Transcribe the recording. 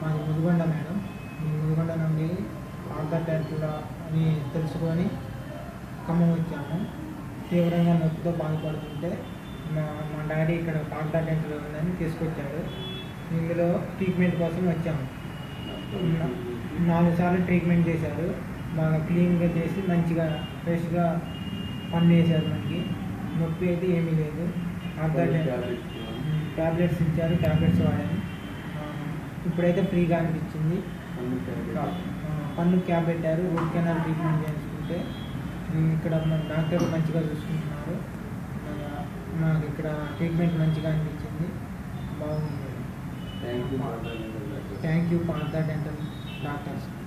మాది ముదిగొండ మేడం మేము ముదిగొండ నుండి ఆధార్ డెంటల్ అని తెలుసుకొని ఖమ్మం వచ్చాము తీవ్రంగా నొప్పితో బాధపడుతుంటే మా మా డాడీ ఇక్కడ ఆధార్ డెంటల్ ఉందని తీసుకొచ్చాడు ఇందులో ట్రీట్మెంట్ కోసం వచ్చాము నా- నాలుగు సార్లు ట్రీట్మెంట్ చేశారు బాగా క్లీన్గా చేసి మంచిగా ఫ్రెష్గా పని చేశారు మనకి నొప్పి అయితే ఏమీ లేదు ఆధార్ డెంటల్ ట్యాబ్లెట్స్ ఇచ్చారు ట్యాబ్లెట్స్ వాడాను ఆ, ఇప్పుడైతే ఫ్రీగా అనిపించింది ఆ, పన్ను క్యాబ్ పెట్టారు రూట్ కెనాల్ ట్రీట్మెంట్ చేసుకుంటే ఉమ్, ఇక్కడ మన డాక్టర్ మంచిగా చూసుకుంటున్నారు ఆ, నాకు ఇక్కడ ట్రీట్మెంట్ మంచిగా అనిపించింది బాగుంది thank you thank you Partha dental doctors